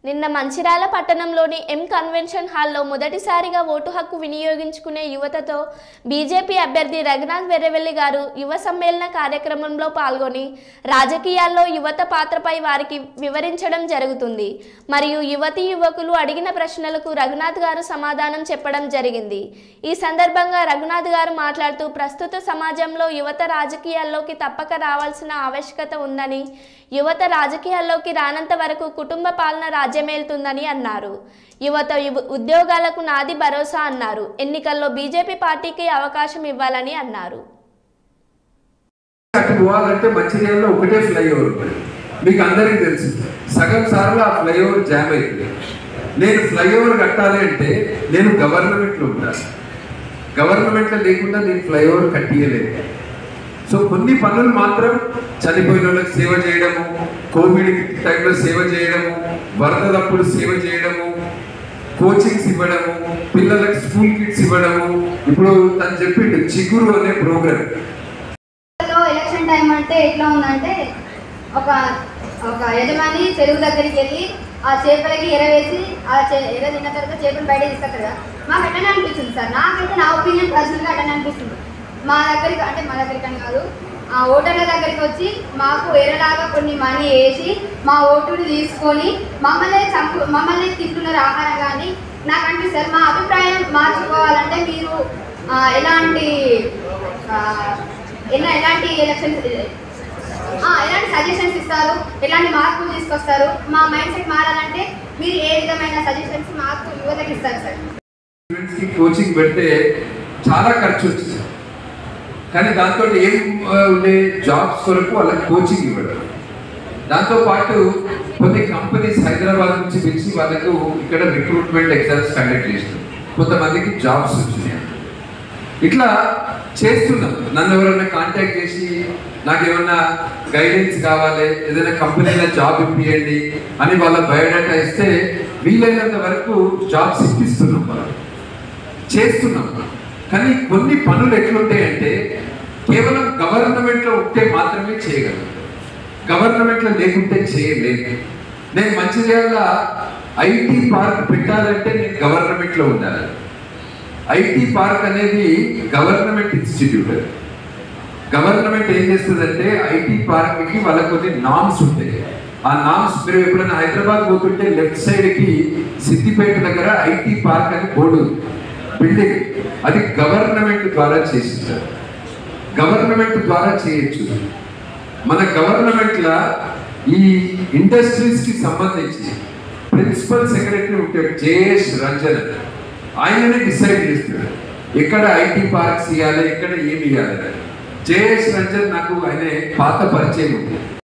నిన్న మంచిర్యాల పట్టణంలోని ఎం కన్వెన్షన్ హాల్లో మొదటిసారిగా ఓటు హక్కు వినియోగించుకునే యువతతో బీజేపీ అభ్యర్థి రఘునాథ్ వెర్రవెల్లి గారు యువ సమ్మేళన కార్యక్రమంలో పాల్గొని రాజకీయాల్లో యువత పాత్రపై వారికి వివరించడం జరుగుతుంది మరియు యువతీ యువకులు అడిగిన ప్రశ్నలకు రఘునాథ్ గారు సమాధానం చెప్పడం జరిగింది ఈ సందర్భంగా రఘునాథ్ గారు మాట్లాడుతూ ప్రస్తుత సమాజంలో యువత రాజకీయాల్లోకి తప్పక రావాల్సిన ఆవశ్యకత ఉందని యువత రాజకీయాల్లోకి రానంత వరకు కుటుంబ పాలన రాజ్యమేలుతుందని అన్నారు యువత యువ- ఉద్యోగాలకు నాది భరోసా అన్నారు ఎన్నికల్లో బీజేపీ పార్టీకి అవకాశం ఇవ్వాలని అన్నారు అటు పోవాలంటే మంచిర్యాలలో ఒకటే ఫ్లైఓవర్ ఉంది మీకు అందరికీ తెలుసు సగం సార్లు ఆ ఫ్లైఓవర్ జామ్ అయింది నేను ఫ్లైఓవర్ కట్టాలి అంటే నేను గవర్నమెంట్లో ఉండాలి గవర్నమెంట్లో లేకుండా నేను ఫ్లైఓవర్ కట్టియలేదు సో కొన్ని పనులు మాత్రం చనిపోయిన వాళ్ళకి సేవ చేయడము కోవిడ్ టైంలో సేవ చేయడము వరదలప్పుడు సేవ చేయడము కోచింగ్స్ ఇవ్వడము పిల్లలకు స్కూల్ కిట్స్ ఇవ్వడము ఇప్పుడు తను చెప్పిండు చిగురు అనే ప్రోగ్రామ్ లో ఎలక్షన్ టైం అంటే ఎట్లా ఉందంటే ఒక ఒక యజమాని చెరువు దగ్గరికి వెళ్ళి ఆ చేపలకి ఎర వేసి ఆ చే ఎర తిన్న తర్వాత చేపలు బయట తీసుకొస్తారు కదా మాకు అట్టనే అనిపిస్తుంది సార్ నాకైతే నా ఒపీనియన్ పర్సనల్గా అట్టనే అనిపిస్తుంది మా దగ్గరికి అంటే మా దగ్గరికి అని కాదు ఆ ఓటర్ల దగ్గరికి వచ్చి మాకు ఎరలాగా కొన్ని మనీ వేసి మా ఓటుని తీసుకొని మమ్మల్ని చంపు మమ్మల్ని తింటున్నారు ఆహారం కానీ నాకు అనిపిస్తుంది మా అభిప్రాయం మార్చుకోవాలంటే మీరు ఆ, ఎలాంటి ఆ, ఎలా ఎలాంటి ఎలక్షన్ ఎలాంటి సజెషన్స్ ఇస్తారు ఎలాంటి మార్పులు తీసుకొస్తారు మా మైండ్ సెట్ మారాలంటే మీరు ఏ విధమైన సజెషన్స్ మాకు యువతకి ఇస్తారు సార్ స్టూడెంట్స్ కి కోచింగ్ పెడితే చాలా ఖర్చు వచ్చింది కానీ దాంతో ఏం ఆ, ఉండే జాబ్స్ కొరకు వాళ్ళకి కోచింగ్ ఇవ్వడం దాంతో పాటు కొన్ని కంపెనీస్ హైదరాబాద్ నుంచి పిలిచి వాళ్ళకు ఇక్కడ రిక్రూట్మెంట్ ఎగ్జామ్స్ కండక్ట్ చేస్తుంది కొంతమందికి జాబ్స్ వచ్చినాయి ఇట్లా చేస్తున్నాం నన్ను ఎవరైనా కాంటాక్ట్ చేసి నాకు ఏమన్నా గైడెన్స్ కావాలి ఏదైనా కంపెనీలో జాబ్ ఇప్పియండి అని వాళ్ళ బయోడేటా ఇస్తే వీలైనంత వరకు జాబ్స్ ఇప్పిస్తున్నాం మనం చేస్తున్నాం కానీ కొన్ని పనులు ఎట్లుంటాయంటే కేవలం గవర్నమెంట్లో ఉంటే మాత్రమే చేయగలం గవర్నమెంట్లో లేకుంటే చేయలేదు నేను మంచిర్యాల ఐటీ పార్క్ పెట్టాలంటే నేను గవర్నమెంట్లో ఉండాలి ఐటీ పార్క్ అనేది గవర్నమెంట్ ఇన్స్టిట్యూట్ గవర్నమెంట్ ఏం చేస్తుందంటే ఐటీ పార్క్కి వాళ్ళకి కొన్ని నామ్స్ ఉంటాయి ఆ నామ్స్ మీరు ఎప్పుడైనా హైదరాబాద్ పోతుంటే లెఫ్ట్ సైడ్ కి సిద్దిపేట దగ్గర ఐటీ పార్క్ అని బోర్డు ఉంది. బిల్డింగ్ అది గవర్నమెంట్ ద్వారా చేసింటారు గవర్నమెంట్ ద్వారా చేయొచ్చు మన గవర్నమెంట్ లా ఈ ఇండస్ట్రీస్ కి సంబంధించి ప్రిన్సిపల్ సెక్రటరీ ఉంటాడు జేఎస్ రంజన్ ఆయననే డిసైడ్ చేస్తాడు ఎక్కడ ఐటీ పార్క్స్ ఇవ్వాలి ఎక్కడ ఏమి ఇవ్వాలి జేఎస్ రంజన్ నాకు ఆయన పాత పరిచయం ఉంది